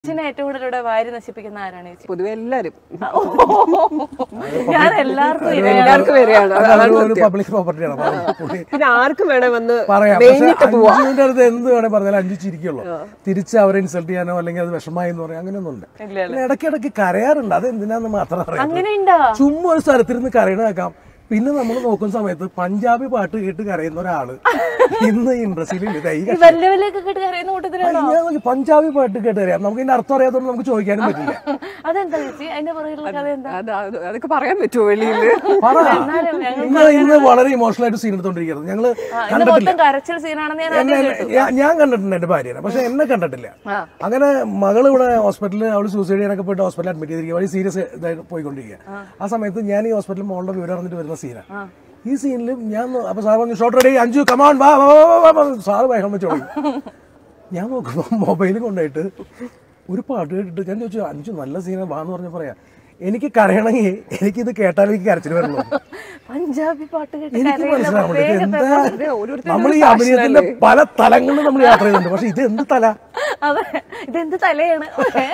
ചേച്ചിനെ ഏറ്റവും കൂടുതൽ ഇവിടെ വാരി നശിപ്പിക്കുന്ന ആരാണ് ചേച്ചി പൊതുവെ എല്ലാരും ഞാൻ എല്ലാവർക്കും ഇരയാണ്. എല്ലാവർക്കും വരികയാണ് അത് അതാണ് ഒരു സത്യം. പബ്ലിക് പ്രോപ്പർട്ടിയാണ് അപ്പൊ പുള്ളി പിന്നെ ആർക്കും വേണേ വന്ന് പറയാം പക്ഷെ മേഞ്ഞിട്ട് പോവാ അഞ്ചുവിന്റെ അടുത്ത് എന്ത് വേണേ പറഞ്ഞാലും അഞ്ചു ചിരിക്കുള്ളൂ തിരിച്ച് അവരെ ഇൻസൾട്ട് ചെയ്യാനോ അല്ലെങ്കിൽ അത് വിഷമായി എന്ന് പറയാം അങ്ങനെയൊന്നും ഉണ്ട് ഇല്ല, പിന്നെ ഇടയ്ക്കിടയ്ക്ക് കരയാറുണ്ട് അത് എന്തിനാന്ന് മാത്രം അറിയാം അങ്ങനെയുണ്ടോ ചുമ്മാ ഒരു സ്ഥലത്തിരുന്ന് കരയണ കേൾക്കാം പിന്നെ നമ്മൾ നോക്കുന്ന സമയത്ത് പഞ്ചാബി പാട്ട് കേട്ട് കരയുന്ന ഒരാള് ഇന്ന് ഇൻഡസ്ട്രിയിൽ ഇല്ല ദേ ഈ ഈ വല്യ വല്യൊക്കെ കേട്ട് കരയുന്ന കൂട്ടത്തിലാണോ ഞാൻ നോക്കി പഞ്ചാബി പാട്ട് കേട്ട് കരയാം നമുക്ക് ഇതിന്റെ അർത്ഥം അറിയാത്തതുകൊണ്ട് നമുക്ക് ചോദിക്കാനും പറ്റില്ല അതെന്താ ചേച്ചി അതിന്റെ പുറകിലുള്ള കഥ എന്താ അത് അത് അതൊക്കെ പറയാൻ പറ്റുമോ വെളിയില് പറ എന്നാലും ഞങ്ങൾ ഇന്ന് ഇന്ന് വളരെ ഇമോഷണൽ ആയിട്ട് സീൻ എടുത്തോണ്ടിരിക്കുന്നത് ഞങ്ങള് ആ, ഇന്ന് മൊത്തം കരച്ചിൽ സീനാണെന്ന് ഞാൻ എന്നെ ആദ്യം കേട്ടു ഞാൻ- ഞാൻ കണ്ടിട്ടുണ്ട് എന്റെ ഭാര്യനെ പക്ഷെ എന്നെ കണ്ടിട്ടില്ല അങ്ങനെ മകള് ഇവിടെ ഹോസ്പിറ്റലിൽ അവള് സൂസൈഡ് ചെയ്യാനൊക്കെ പോയിട്ട് ഹോസ്പിറ്റലിൽ അഡ്മിറ്റ് ചെയ്തിരിക്കുക വളരെ സീരിയസ് ഇതായിട്ട് പോയിക്കൊണ്ടിരിക്കുക ആ സമയത്ത് ഞാൻ ഈ ഹോസ്പിറ്റലിൽ മോളുടെ വിവരം അറിഞ്ഞിട്ട് വരുന്ന സീനാണ് ഈ സീനിലും ഞാൻ നോ- അപ്പൊ സാർ പറഞ്ഞു ഷോർട്ട് റെഡി അഞ്ചു കമാൺ വാ വാ, വാ, വാ, വാ, സാറ് വേഗം വെച്ച് തുടങ്ങി ഞാൻ നോക്കുമ്പോൾ മൊബൈൽ കൊണ്ടുപോയിട്ട് ഒരു പാട്ട് കേട്ടിട്ട് ഞാൻ ചോദിച്ചു അഞ്ചു നല്ല സീനാണ് വാന്ന് പറഞ്ഞ പറയാ എനിക്ക് കരയണമെങ്കിൽ എനിക്കിത് കേട്ടാൽ എനിക്ക് കരച്ചിൽ വരുള്ളൂ പഞ്ചാബി പാട്ട് കേട്ട് എനിക്ക് കരയുന്ന മനസ്സിലാവുന്നത് ഇത് പ്രത്യേക എന്താ ഓരോരുത്തരും നമ്മൾ ഈ അഭിനയത്തിന്റെ പല തലങ്ങളിലും നമ്മൾ യാത്ര ചെയ്യുന്നുണ്ട് പക്ഷെ ഇത് എന്ത് തല അതെ ഇതെന്ത് തലയാണ്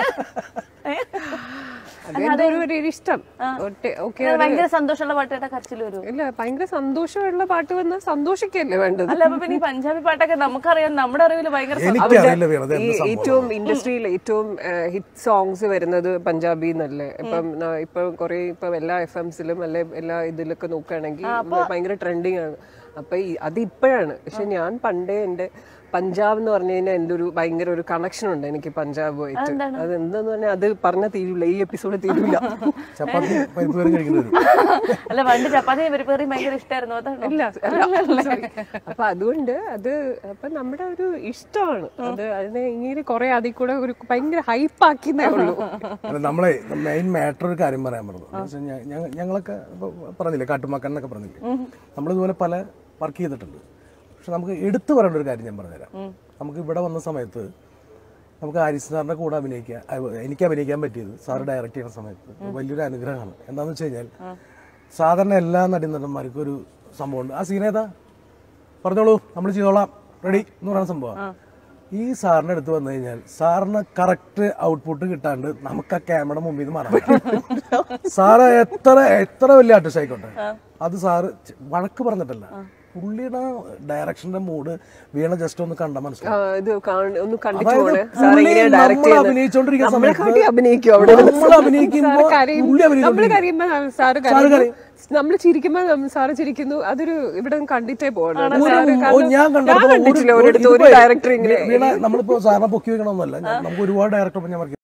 ഏ? അതെന്തോ ഒരു ഒരു ഇഷ്ടം ഒറ്റ- ഓക്കെ ഇത് ഭയങ്കര സന്തോഷമുള്ള പാട്ട് കേട്ടാ കരച്ചിൽ വരും ഇല്ല ഭയങ്കര സന്തോഷമുള്ള പാട്ട് വന്നാൽ സന്തോഷിക്കല്ലേ വേണ്ടത് അല്ല അപ്പൊ പിന്നെ ഈ പഞ്ചാബി പാട്ടൊക്കെ നമുക്കറിയാം നമ്മുടെ അറിവിൽ ഭയങ്കര സന്തോഷം. എനിക്കറിയില്ല വീണത് ഈ എന്ത് സംഭവം ഏറ്റവും ഇൻഡസ്ട്രിയിൽ ഏറ്റവും ഹിറ്റ് സോങ്സ് വരുന്നത് പഞ്ചാബി എന്നല്ലേ ഇപ്പം ന- ഇപ്പൊ കുറെ ഇപ്പൊ എല്ലാ എഫ് എംസിലും അല്ലെ എല്ലാ ഇതിലൊക്കെ നോക്കുകയാണെങ്കിൽ ഭയങ്കര ട്രെൻഡിങ് ആണ് അപ്പൊ ഈ- അത് ഇപ്പോഴാണ് പക്ഷെ ഞാൻ പണ്ടേ എന്റെ പഞ്ചാബ് എന്ന് പറഞ്ഞു കഴിഞ്ഞാൽ എൻ്റെ ഒരു ഭയങ്കര ഒരു കണക്ഷൻ ഉണ്ട് എനിക്ക് പഞ്ചാബുമായിട്ട് അത് എന്താന്ന് പറഞ്ഞാൽ അത് പറഞ്ഞാൽ തീരൂല ഈ എപ്പിസോഡ് തീരൂല ചപ്പാത്തി പരിപ്പ് കറി കഴിക്കേണ്ടി വരും അല്ല പണ്ട് ചപ്പാത്തി പരിപ്പേറി ഭയങ്കര ഇഷ്ടമായിരുന്നു അതാണോ ഇല്ല അല്ല, sorry. അപ്പൊ അതുകൊണ്ട് അത് അപ്പൊ നമ്മുടെ ഒരു ഇഷ്ടമാണ് അത് അതിനെ ഇങ്ങനെ കുറെ അതിൽ കൂടെ ഒരു ഭയങ്കര ഹൈപ്പാക്കിന്നേ ഉള്ളൂ അല്ല നമ്മളെ മെയിൻ മാറ്റർ ഒരു കാര്യം പറയാൻ പറഞ്ഞു എന്ന് വെച്ചാൽ ഞ- ഞങ്ങ- ഞങ്ങളൊക്കെ ഇപ്പൊ പറഞ്ഞില്ലേ കാട്ടുമക്കൻ എന്നൊക്കെ പറഞ്ഞില്ലേ നമ്മളിതുപോലെ പല വർക്ക് ചെയ്തിട്ടുണ്ട് പക്ഷെ നമുക്ക് എടുത്തു പറയേണ്ട ഒരു കാര്യം ഞാൻ പറഞ്ഞുതരാം നമുക്ക് ഇവിടെ വന്ന സമയത്ത് നമുക്ക് ആരിസ് സാറിന്റെ കൂടെ അഭിനയിക്കാൻ അഹ് എനിക്ക് അഭിനയിക്കാൻ പറ്റിയത് സാറ് ഡയറക്റ്റ് ചെയ്യുന്ന സമയത്ത് വലിയൊരു അനുഗ്രഹമാണ് എന്താണെന്ന് വെച്ച് കഴിഞ്ഞാൽ സാധാരണ എല്ലാ നടീനടന്മാർക്കും ഒരു സംഭവമുണ്ട് ആ സീൻ ഏതാ പറഞ്ഞോളൂ നമ്മൾ ചെയ്തോളാം റെഡി എന്ന് പറയുന്ന സംഭവം ഈ സാറിന്റെ അടുത്ത് വന്നു കഴിഞ്ഞാൽ സാറിന് കറക്റ്റ് ഔട്ട്പുട്ട് കിട്ടാണ്ട് നമുക്ക് ആ ക്യാമറ മുമ്പിൽ നിന്ന് മാറാൻ പറ്റും സാറ് എത്ര എത്ര വലിയ ആർട്ടിസ്റ്റ് ആയിക്കോട്ടെ അത് സാറ് ച- വഴക്ക് പറഞ്ഞിട്ടല്ല പുള്ളിയുടെ ഡയറക്ഷന്റെ മൂഡ് വീണ ജസ്റ്റ് ഒന്ന് കണ്ട ആ, മനസ്സിലാവും ഇത് കാണ- ഒന്ന് കണ്ടിട്ട് അതായത് പോണേ സാർ പുള്ളി ഇങ്ങനെ നമ്മൾ ഡയറക്റ്റ് അഭിനയിച്ചോണ്ടിരിക്കുന്ന നമ്മളെ സമയത്ത് കാട്ടി അഭിനയിക്കും അവിടെ നമ്മൾ അഭിനയിക്കുമ്പോ പുള്ളി നമ്മൾ അഭിനയിച്ചോണ്ടിരിക്കും. കരയുമ്പോ സാറ് കരയുന്നു നമ്മൾ ചിരിക്കുമ്പോ നമ്മ- സാറ് ചിരിക്കുന്നു അതൊരു ഇവിടെ കണ്ടിട്ടേ പോകണം ഒരു- സാറ് ഓ, കാരണം ഞാൻ കണ്ടിടത്തോളം കണ്ടിട്ടില്ല ഒരു- ഒരിടത്ത് ഒരു ഇതിപ്പോ ഡയറക്ടർ ഇങ്ങനെ വീണ നമ്മളിപ്പോ സാറിനെ പൊക്കി വെക്കണമെന്നല്ല ഞാൻ- നമുക്ക് ഒരുപാട് ഡയറക്ടർ ഞാൻ വർക്ക്